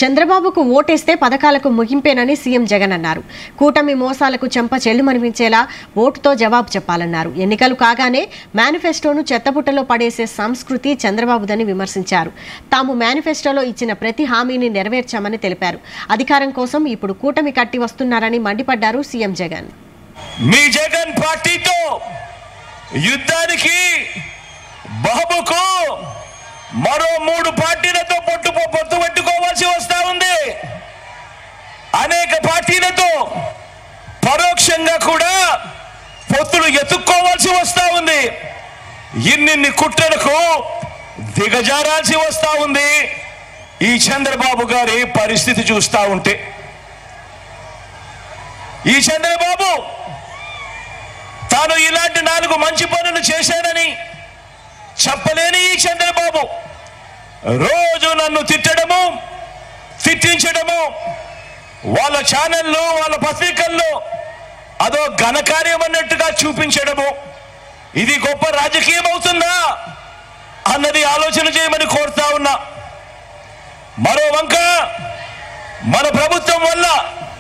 చంద్రబాబుకు ఓటేస్తే పథకాలకు ముగింపేనని సీఎం జగన్ అన్నారు కూటమి మోసాలకు చెంప చెల్లుమనిపించేలా ఓటుతో జవాబు చెప్పాలన్నారు ఎన్నికలు కాగానే మేనిఫెస్టోను చెత్తబుట్టలో పడేసే సంస్కృతి చంద్రబాబుదని విమర్శించారు తాము మేనిఫెస్టోలో ఇచ్చిన ప్రతి హామీని నెరవేర్చామని తెలిపారు అధికారం కోసం ఇప్పుడు కూటమి కట్టి వస్తున్నారని మండిపడ్డారు సీఎం జగన్ మీ జగన్ పార్టీతో యుద్ధానికి బాబుకు మరో మూడు పార్టీలతో పొట్టు పొత్తు పెట్టుకోవాల్సి వస్తా ఉంది అనేక పార్టీలతో పరోక్షంగా కూడా పొత్తులు ఎత్తుక్కోవాల్సి వస్తా ఉంది ఇన్నిన్ని కుట్రలకు దిగజారాల్సి వస్తా ఉంది ఈ చంద్రబాబు గారి పరిస్థితి చూస్తా ఉంటే ఈ చంద్రబాబు తాను ఇలాంటి నాలుగు మంచి పనులు చేశానని చెప్పలేని ఈ చంద్రబాబు రోజు నన్ను తిట్టడము తిట్టించడము వాళ్ళ ఛానల్లో వాళ్ళ పత్రికల్లో అదో ఘనకార్యం అన్నట్టుగా చూపించడము ఇది గొప్ప రాజకీయం అవుతుందా అన్నది ఆలోచన చేయమని కోరుతా ఉన్నా మరో వంక మన ప్రభుత్వం వల్ల